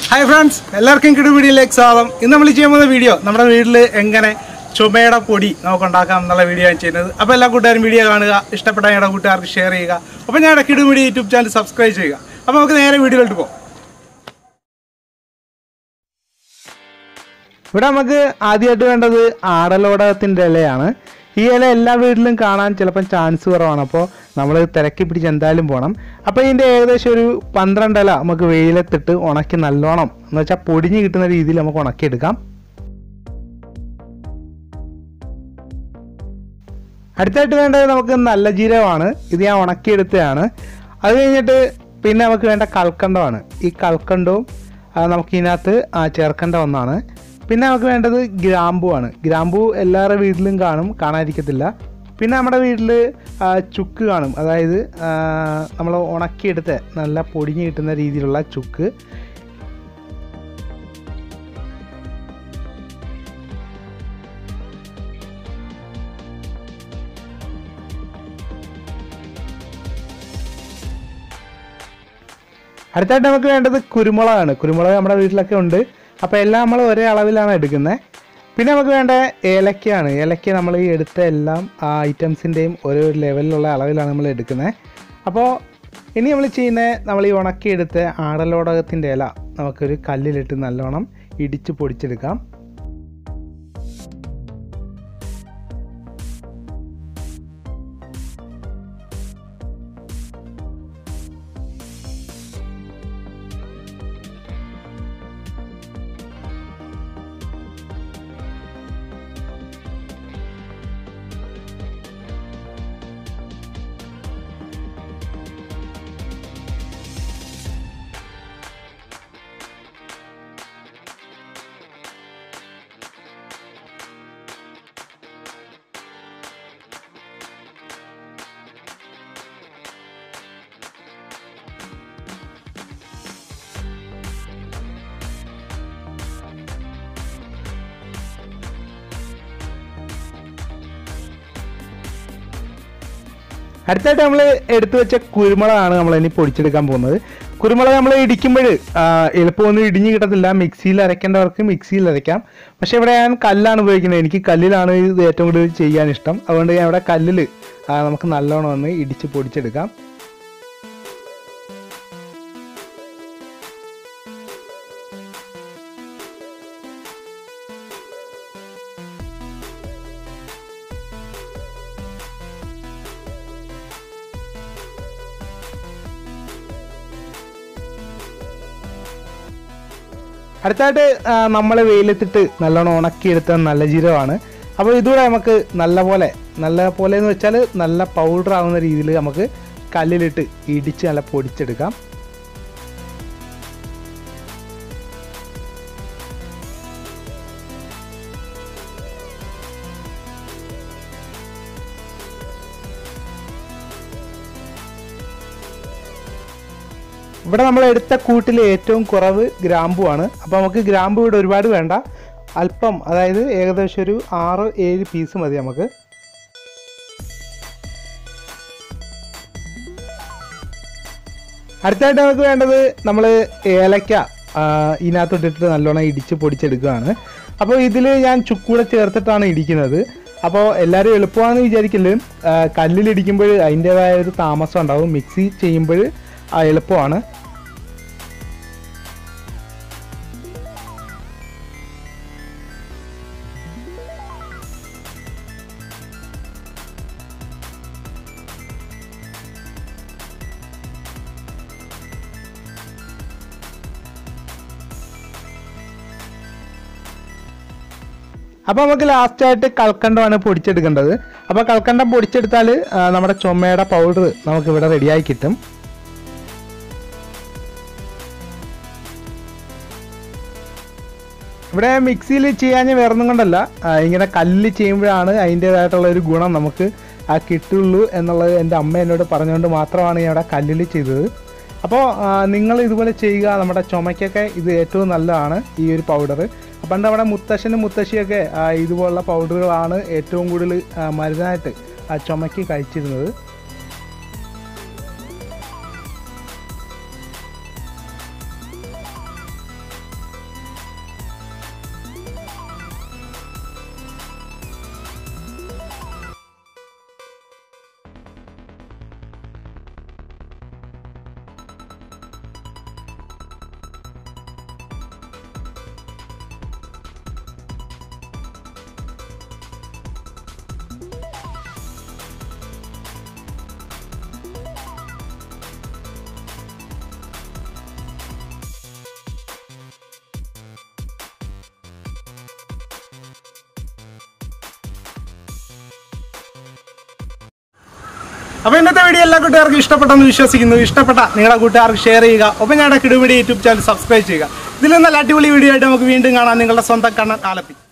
hi friends എല്ലാവർക്കും കിടു വീഡിയോയിലേക്ക് സ്വാഗതം ഇന്ന് നമ്മൾ ചെയ്യാൻ പോകുന്ന വീഡിയോ നമ്മുടെ വീട്ടിൽ എങ്ങനെ ചുമയുടെ പൊടി നമുക്ക് ഉണ്ടാക്കാം എന്നുള്ള വീഡിയോ ആണ് ചെയ്യുന്നത് അപ്പോൾ എല്ലാ കൂട്ടുകാരും വീഡിയോ കാണുക ഇഷ്ടപ്പെട്ട ഞങ്ങളുടെ കൂട്ടുകാർക്ക് ഷെയർ ചെയ്യുക അപ്പോൾ ഞങ്ങളുടെ കിടു വീഡിയോ യൂട്യൂബ് ചാനൽ സബ്സ്ക്രൈബ് ചെയ്യുക അപ്പോൾ നമുക്ക് നേരെ വീഡിയോയിലോട്ട് പോകാം ഇവിടെ നമുക്ക് ആദ്യമായിട്ട് വേണ്ടത് ആടലോടകത്തിൻ്റെ ഇലയാണ് ഈ ഇല എല്ലാ വീട്ടിലും കാണാൻ ചിലപ്പം ചാൻസ് കുറവാണ് അപ്പോൾ നമ്മൾ തിരക്കി പിടിച്ച് എന്തായാലും പോകണം അപ്പോൾ ഇതിൻ്റെ ഏകദേശം ഒരു പന്ത്രണ്ട് ഇല നമുക്ക് വെയിലത്തിട്ട് ഉണക്കി നല്ലോണം എന്ന് വെച്ചാൽ പൊടിഞ്ഞ് കിട്ടുന്ന രീതിയിൽ നമുക്ക് ഉണക്കിയെടുക്കാം അടുത്തായിട്ട് വേണ്ടത് നമുക്ക് നല്ല ജീരകമാണ് ഇത് ഞാൻ ഉണക്കിയെടുത്തതാണ് അത് കഴിഞ്ഞിട്ട് പിന്നെ നമുക്ക് വേണ്ട കൽക്കണ്ടമാണ് ഈ കൽക്കണ്ടവും ആ, നമുക്ക് ഇതിനകത്ത് ആ, ചേർക്കേണ്ട ഒന്നാണ് പിന്നെ നമുക്ക് വേണ്ടത് ഗ്രാമ്പു ആണ് ഗ്രാമ്പു എല്ലാവരുടെ വീട്ടിലും കാണും കാണാതിരിക്കത്തില്ല പിന്നെ നമ്മുടെ വീട്ടിൽ ചുക്ക് കാണും അതായത് നമ്മൾ ഉണക്കിയെടുത്ത് നല്ല പൊടിഞ്ഞ് കിട്ടുന്ന രീതിയിലുള്ള ചുക്ക് അടുത്തായിട്ട് നമുക്ക് വേണ്ടത് കുരുമുളകാണ് കുരുമുളക് നമ്മുടെ വീട്ടിലൊക്കെ ഉണ്ട് അപ്പോൾ എല്ലാം നമ്മൾ ഒരേ അളവിലാണ് എടുക്കുന്നത് പിന്നെ നമുക്ക് വേണ്ട ഏലക്കയാണ് ഏലക്ക നമ്മൾ ഈ എടുത്ത എല്ലാം ആ ഐറ്റംസിൻ്റെയും ഓരോ ലെവലിലുള്ള അളവിലാണ് നമ്മൾ എടുക്കുന്നത് അപ്പോൾ ഇനി നമ്മൾ ചെയ്യുന്നത് നമ്മൾ ഈ ഉണക്കിയെടുത്ത ആടലോടകത്തിൻ്റെ ഇല നമുക്കൊരു കല്ലിലിട്ട് നല്ലോണം ഇടിച്ച് പൊടിച്ചെടുക്കാം അടുത്തായിട്ട് നമ്മൾ എടുത്തു വെച്ച കുരുമുളകാണ് നമ്മൾ ഇനി പൊടിച്ചെടുക്കാൻ പോകുന്നത് കുരുമുളക് നമ്മൾ ഇടിക്കുമ്പോൾ എളുപ്പമൊന്നും ഇടിഞ്ഞ് കിട്ടത്തില്ല മിക്സിയിൽ അരയ്ക്കേണ്ടവർക്ക് മിക്സിയിൽ അരയ്ക്കാം പക്ഷെ ഇവിടെ ഞാൻ കല്ലാണ് ഉപയോഗിക്കുന്നത് എനിക്ക് കല്ലിലാണ് ഇത് ഏറ്റവും കൂടുതൽ ചെയ്യാൻ ഇഷ്ടം അതുകൊണ്ട് ഞാൻ ഇവിടെ കല്ലിൽ നമുക്ക് നല്ലോണം ഒന്ന് ഇടിച്ച് പൊടിച്ചെടുക്കാം അടുത്തായിട്ട് നമ്മൾ വെയിലത്തിട്ട് നല്ലോണം ഉണക്കിയെടുത്ത നല്ല ജീരകമാണ് അപ്പോൾ ഇതുകൂടെ നമുക്ക് നല്ല പോലെ നല്ല പോലെ എന്ന് വെച്ചാൽ നല്ല പൗഡർ ആവുന്ന രീതിയിൽ നമുക്ക് കല്ലിലിട്ട് ഇടിച്ച് നല്ല പൊടിച്ചെടുക്കാം ഇവിടെ നമ്മൾ എടുത്ത കൂട്ടിൽ ഏറ്റവും കുറവ് ഗ്രാമ്പുവാണ് അപ്പോൾ നമുക്ക് ഗ്രാമ്പു ഇവിടെ ഒരുപാട് വേണ്ട അല്പം അതായത് ഏകദേശം ഒരു ആറ് ഏഴ് പീസ് മതി നമുക്ക് അടുത്തായിട്ട് നമുക്ക് വേണ്ടത് നമ്മൾ ഏലക്ക ആ, ഇതിനകത്തോട്ടിട്ട് നല്ലോണം ഇടിച്ച് പൊടിച്ചെടുക്കുകയാണ് അപ്പോൾ ഇതിൽ ഞാൻ ചുക്കൂടെ ചേർത്തിട്ടാണ് ഇടിക്കുന്നത് അപ്പോൾ എല്ലാവരും എളുപ്പമാണെന്ന് വിചാരിക്കലും കല്ലിലിടിക്കുമ്പോൾ അതിൻ്റേതായ ഒരു താമസം ഉണ്ടാവും മിക്സി ചെയ്യുമ്പോൾ എളുപ്പമാണ് അപ്പോൾ നമുക്ക് ലാസ്റ്റ് ആയിട്ട് കൽക്കണ്ടമാണ് പൊടിച്ചെടുക്കേണ്ടത് അപ്പോൾ കൽക്കണ്ടം പൊടിച്ചെടുത്താൽ ആ, നമ്മുടെ ചുമയുടെ പൗഡർ നമുക്ക് ഇവിടെ റെഡിയായി കിട്ടും ഇവിടെ മിക്സിയിൽ ചെയ്യാൻ വേറൊന്നും കൊണ്ടല്ല ആ, ഇങ്ങനെ കല്ലിൽ ചെയ്യുമ്പോഴാണ് അതിൻ്റേതായിട്ടുള്ള ഒരു ഗുണം നമുക്ക് ആ കിട്ടുള്ളൂ എന്നുള്ളത് എൻ്റെ അമ്മ എന്നോട് പറഞ്ഞുകൊണ്ട് മാത്രമാണ് ഞാൻ ഇവിടെ കല്ലിൽ ചെയ്തത് അപ്പോൾ നിങ്ങൾ ഇതുപോലെ ചെയ്യുക നമ്മുടെ ചുമയ്ക്കൊക്കെ ഇത് ഏറ്റവും നല്ലതാണ് ഈ ഒരു പൗഡർ പണ്ട് നമ്മുടെ മുത്തശ്ശനും മുത്തശ്ശിയൊക്കെ ആ, ഇതുപോലുള്ള പൗഡറുകളാണ് ഏറ്റവും കൂടുതൽ ആ, മരുന്നായിട്ട് ആ ചുമയ്ക്ക് കഴിച്ചിരുന്നത് അപ്പോൾ ഇന്നത്തെ വീഡിയോ എല്ലാ കൂട്ടുകാർക്കും ഇഷ്ടപ്പെട്ടെന്ന് വിശ്വസിക്കുന്നു ഇഷ്ടപ്പെട്ട നിങ്ങളുടെ കൂട്ടുകാർക്ക് ഷെയർ ചെയ്യുക ഒപ്പം ഞങ്ങളുടെ കിടുമിടി യൂട്യൂബ് ചാനൽ സബ്സ്ക്രൈബ് ചെയ്യുക ഇതിൽ നല്ല അടിപൊളി വീഡിയോ ആയിട്ട് നമുക്ക് വീണ്ടും കാണാം നിങ്ങളുടെ സ്വന്തം കണ്ണൻ ആലപ്പി